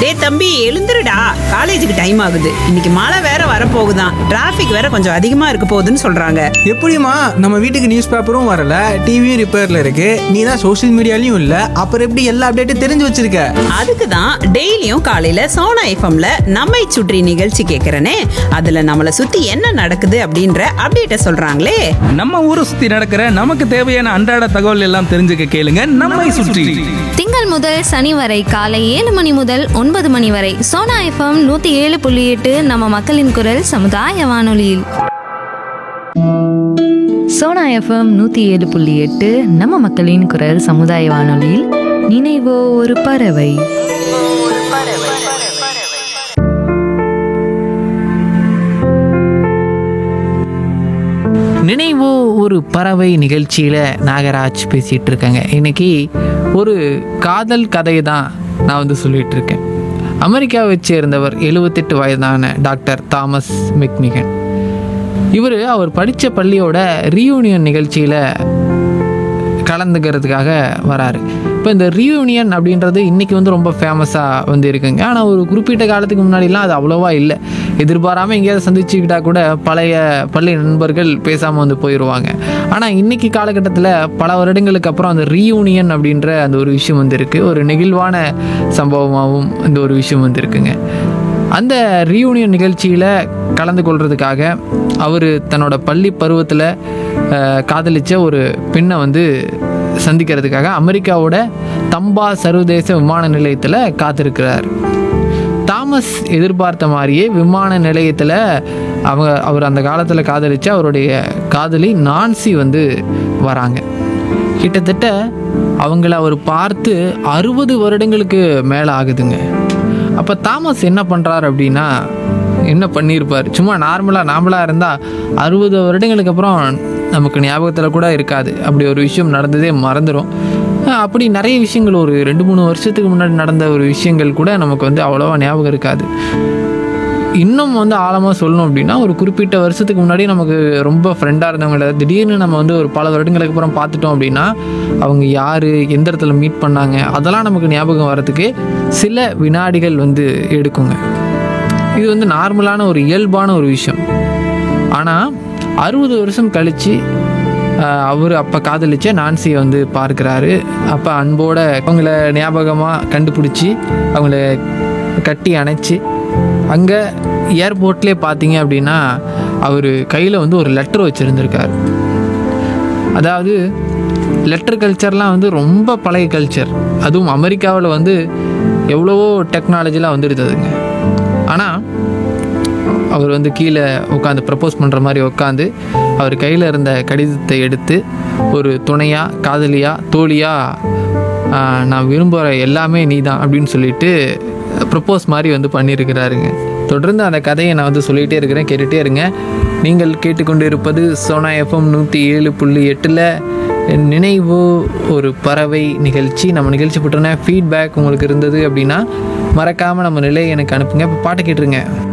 டேய் தம்பி எழுந்துருடா காலேஜுக்கு டைம் ஆகுது இன்னைக்கு மழை வேற வரப்போகுதாம் டிராஃபிக் வேற கொஞ்சம் அதிகமா இருக்க போகுதுன்னு சொல்றாங்க எப்படிம்மா நம்ம வீட்டுக்கு நியூஸ் பேப்பரும் வரல டிவியும் ரிப்பேர்ல இருக்கு நீ தான் சோஷியல் மீடியாலையும் இல்ல அப்புறம் எப்படி எல்லா அப்டேட்டும் தெரிஞ்சு வச்சிருக்க அதுக்கு தான் டெய்லியும் காலையில சோனா எஃப்எம்ல நம்மை சுற்றி நிகழ்ச்சி கேட்கறனே அதுல நம்மளை சுத்தி என்ன நடக்குது அப்படின்ற அப்டேட்ட சொல்றாங்களே நம்ம ஊரை சுத்தி நடக்கிற நமக்கு தேவையான அன்றாட தகவல் எல்லாம் தெரிஞ்சுக்க கேளுங்க நம்மை சுற்றி திங்கள் முதல் சனி வரை காலை ஏழு மணி முதல் ஒன்பது மணி வரை சோனா எஃப்எம் நூத்தி ஏழு புள்ளி எட்டு நம்ம மக்களின் குரல் சமுதாய வானொலியில் சோனா எஃப்எம் நூற்றி ஏழு புள்ளி எட்டு நம்ம மக்களின் குரல் சமுதாய வானொலியில் நினைவோ ஒரு பறவை நினைவோ ஒரு பறவை நிகழ்ச்சியில் நாகராஜ் பேசிகிட்டு இருக்கேங்க இன்னைக்கு ஒரு காதல் கதையை தான் நான் வந்து சொல்லிட்டு இருக்கேன் அமெரிக்காவை சேர்ந்தவர் எழுபத்தெட்டு வயதான டாக்டர் தாமஸ் மெக்மிகன் இவர் அவர் படித்த பள்ளியோட ரீயூனியன் நிகழ்ச்சியில் கலந்துக்கிறதுக்காக வராரு இப்போ இந்த ரீயூனியன் அப்படின்றது இன்றைக்கி வந்து ரொம்ப ஃபேமஸாக வந்து இருக்குங்க ஆனால் ஒரு குறிப்பிட்ட காலத்துக்கு முன்னாடிலாம் அது அவ்வளோவா இல்லை எதிர்பாராமல் எங்கேயாவது சந்திச்சுக்கிட்டா கூட பழைய பள்ளி நண்பர்கள் பேசாமல் வந்து போயிடுவாங்க ஆனால் இன்றைக்கி காலகட்டத்தில் பல வருடங்களுக்கு அப்புறம் அந்த ரீயூனியன் அப்படின்ற அந்த ஒரு விஷயம் வந்து இருக்குது ஒரு நெகிழ்வான சம்பவமாகவும் இந்த ஒரு விஷயம் வந்து இருக்குங்க அந்த ரீயூனியன் நிகழ்ச்சியில் கலந்து கொள்றதுக்காக அவர் தன்னோட பள்ளி பருவத்தில் காதலிச்ச ஒரு பெண்ணை வந்து சந்திக்கிறதுக்காக அமெரிக்காவோட தம்பா சர்வதேச விமான நிலையத்தில் காத்திருக்கிறார் தாமஸ் எதிர்பார்த்த மாதிரியே விமான நிலையத்தில் அவங்க அவர் அந்த காலத்தில் காதலிச்ச அவருடைய காதலி நான்சி வந்து வராங்க கிட்டத்தட்ட அவங்கள அவர் பார்த்து அறுபது வருடங்களுக்கு மேலே ஆகுதுங்க அப்போ தாமஸ் என்ன பண்ணுறார் அப்படின்னா என்ன பண்ணியிருப்பார் சும்மா நார்மலாக நார்மலாக இருந்தால் அறுபது வருடங்களுக்கு அப்புறம் நமக்கு ஞாபகத்தில் கூட இருக்காது அப்படி ஒரு விஷயம் நடந்ததே மறந்துடும் அஹ் அப்படி நிறைய விஷயங்கள் ஒரு ரெண்டு மூணு வருஷத்துக்கு முன்னாடி நடந்த ஒரு விஷயங்கள் கூட நமக்கு வந்து அவ்வளோவா ஞாபகம் இருக்காது இன்னும் வந்து ஆழமாக சொல்லணும் அப்படின்னா ஒரு குறிப்பிட்ட வருஷத்துக்கு முன்னாடி நமக்கு ரொம்ப ஃப்ரெண்டாக இருந்தவங்கள திடீர்னு நம்ம வந்து ஒரு பல வருடங்களுக்கு அப்புறம் பார்த்துட்டோம் அப்படின்னா அவங்க யார் எந்த இடத்துல மீட் பண்ணாங்க அதெல்லாம் நமக்கு ஞாபகம் வரதுக்கு சில வினாடிகள் வந்து எடுக்குங்க இது வந்து நார்மலான ஒரு இயல்பான ஒரு விஷயம் ஆனால் அறுபது வருஷம் கழித்து அவர் அப்போ காதலிச்ச நான்சியை வந்து பார்க்குறாரு அப்போ அன்போட அவங்கள ஞாபகமாக கண்டுபிடிச்சி அவங்கள கட்டி அணைச்சி அங்கே ஏர்போர்ட்லேயே பார்த்தீங்க அப்படின்னா அவர் கையில் வந்து ஒரு லெட்டர் வச்சுருந்துருக்கார் அதாவது லெட்டர் கல்ச்சர்லாம் வந்து ரொம்ப பழைய கல்ச்சர் அதுவும் அமெரிக்காவில் வந்து எவ்வளவோ டெக்னாலஜிலாம் வந்துடுதுங்க ஆனால் அவர் வந்து கீழே உட்காந்து ப்ரப்போஸ் பண்ணுற மாதிரி உட்காந்து அவர் கையில் இருந்த கடிதத்தை எடுத்து ஒரு துணையாக காதலியாக தோழியாக நான் விரும்புகிற எல்லாமே நீ தான் அப்படின்னு சொல்லிட்டு ப்ரப்போஸ் மாதிரி வந்து பண்ணியிருக்கிறாருங்க தொடர்ந்து அந்த கதையை நான் வந்து சொல்லிகிட்டே இருக்கிறேன் கேட்டுகிட்டே இருங்க நீங்கள் கேட்டுக்கொண்டு இருப்பது சோனா எஃப்எம் நூற்றி ஏழு புள்ளி எட்டில் நினைவு ஒரு பறவை நிகழ்ச்சி நம்ம நிகழ்ச்சி பற்றின ஃபீட்பேக் உங்களுக்கு இருந்தது அப்படின்னா மறக்காமல் நம்ம நிலையை எனக்கு அனுப்புங்க இப்போ பாட்டு கேட்டுருங்க